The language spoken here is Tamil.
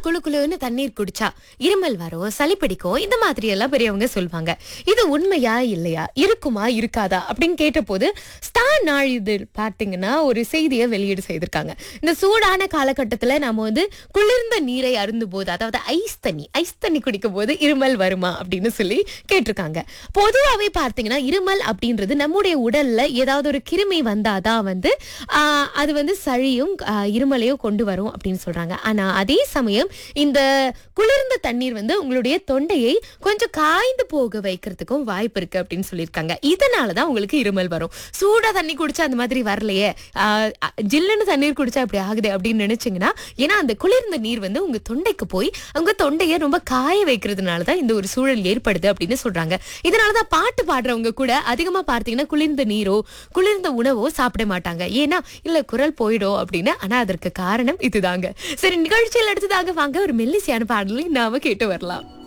குளு குளுன்னு தண்ணீர் குடிச்சா இருமல் வரும் சளி பிடிக்கும் இந்த மாதிரி எல்லாம் பெரியவங்க சொல்லுவாங்க இது உண்மையா இல்லையா இருக்குமா இருக்காதா அப்படின்னு கேட்டபோது ஸ்டார் நாளிதழ் பார்த்தீங்கன்னா ஒரு செய்தியை வெளியீடு செய்திருக்காங்க இந்த சூடான காலகட்டத்துல நாம வந்து குளிர்ந்த நீரை அருந்தும் போது அதாவது ஐஸ் தண்ணி ஐஸ் தண்ணி குடிக்கும் போது இருமல் வருமா அப்படின்னு சொல்லி கேட்டிருக்காங்க பொதுவாகவே பார்த்தீங்கன்னா இருமல் அப்படின்றது நம்முடைய உடல்ல ஏதாவது ஒரு கிருமி வந்தாதான் வந்து ஆஹ், அது வந்து சளியும் ஆஹ், இருமலையும் கொண்டு வரும் அப்படின்னு சொல்றாங்க ஆனா அதே சமயம் இந்த குளிர்ந்த தண்ணீர் வந்து உங்களுடைய தொண்டையை கொஞ்சம் காய்ந்து போக வைக்கிறதுக்கும் வாய்ப்பு இருக்கு அப்படின்னு சொல்லியிருக்காங்க இதனாலதான் உங்களுக்கு இருமல் வரும் சூடா தண்ணி குடிச்சா அந்த மாதிரி வரலையே ஆஹ், அ- ஜில்லுன்னு தண்ணீர் குடிச்சா இப்படி ஆகுது அப்படின்னு நினைச்சீங்கன்னா ஏன்னா அந்த குளிர்ந்த நீர் வந்து உங்க தொண்டைக்கு போய் உங்க தொண்டையை ரொம்ப காய வைக்கிறதுனால தான் இந்த ஒரு சூழல் ஏற்படுது அப்படின்னு சொல்றாங்க இதனாலதான் பாட்டு பாடுறவங்க கூட அதிகமா பார்த்தீங்கன்னா குளிர்ந்த நீரோ குளிர்ந்த உணவோ சாப்பிட மாட்டாங்க ஏன்னா இல்ல குரல் போயிடும் அப்படின்னு ஆனா அதற்கு காரணம் இதுதாங்க சரி நிகழ்ச்சியில் அடுத்ததாக வாங்க ஒரு மெல்லிசையான பாடலை நாம கேட்டு வரலாம்